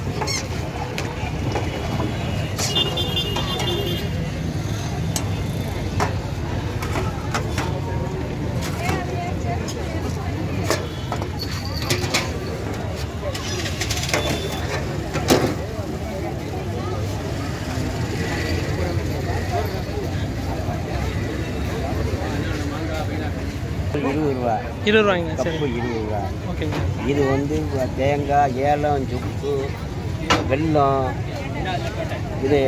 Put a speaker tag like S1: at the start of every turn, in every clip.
S1: இருபது ரூபா
S2: இருபது ரூபாய்ங்க சரி
S1: கப்பு இருபது ரூபா
S2: ஓகேங்க
S1: இது வந்து தேங்காய் ஏலம் சுக்கு வெல்லம் இது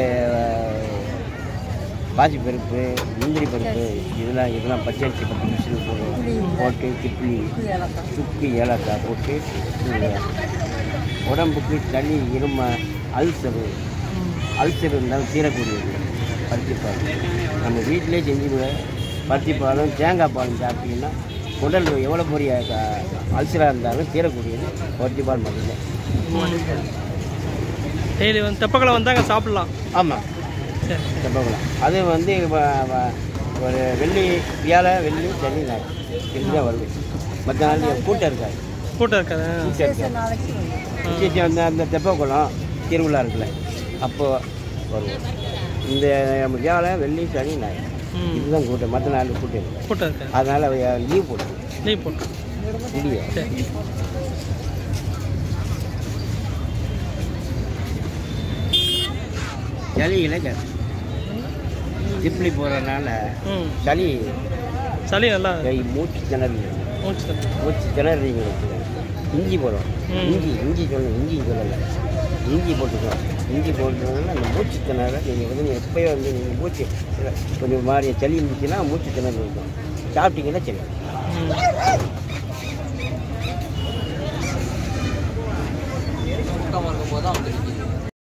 S1: பாசி பருப்பு முந்திரி பருப்பு இதெல்லாம் இதெல்லாம் பச்சரிசி பத்து மிஷின் போட்டு போட்டு திப்ளி சுக்கு ஏலக்காய் போட்டு இது உடம்புக்கு சளி இரும அல்சரு அல்சர் இருந்தாலும் தீரக்கூடியது பருத்திப்பால் நம்ம வீட்டிலே செஞ்சுடுவேன் பருத்திப்பாலும் தேங்காய் பாலும் சாப்பிட்டீங்கன்னா உடல் எவ்வளோ பெரிய அல்சராக இருந்தாலும் தீரக்கூடியது பருத்திப்பால் மட்டும்தான்
S2: டெய்லி வந்து தெப்பக்கலை வந்தால் சாப்பிட்லாம்
S1: ஆமாம்
S2: சரி
S1: செப்பகுளம் அது வந்து வ- வ- ஒரு வெள்ளி வியாழ வெள்ளி சனி நாள் இதுதான் வருது மற்ற நாள் கூட்டம் இருக்காது
S2: கூட்டம் இருக்காது
S1: கூட்டம் இருக்காது விசேஷம் வந்து அந்த தெப்பக்குளம் திருவிழா இருக்குல்ல அப்போ வருவோம் இந்த வியாழ வெள்ளி சனி நாள்
S2: ம்
S1: இதுதான் கூட்டம் மற்ற நாள் கூட்டம் இருக்காது
S2: கூட்டம் இருக்காது
S1: அதனால் லீவ் போட்டு
S2: லீவ் போட்டு
S1: முடியும்
S2: சரி
S1: சளியில் திப்ளி போகிறதுனால
S2: ம்
S1: சளி
S2: சளி நல்லா
S1: கை மூச்சு திணறல்
S2: மூச்சு தட்டு.
S1: மூச்சு திணறீங்க இஞ்சி போடும்
S2: ம்.
S1: இஞ்சி இஞ்சி சொல்லணும் இஞ்சி சொல்லலை இஞ்சி போட்டுக்கலாம் இஞ்சி போட்டுறதுனால அந்த மூச்சு திணற நீங்கள் வந்து நீங்கள் எப்போயே வந்து நீங்கள் மூச்சு கொஞ்சம் மாதிரி சளி இருந்துச்சுன்னா மூச்சு திணறல் இருக்கும் சாப்பிட்டீங்கன்னா சரி
S2: ம்
S3: சுத்தமாக இருக்கும் போது தான் வந்து நிற்கிது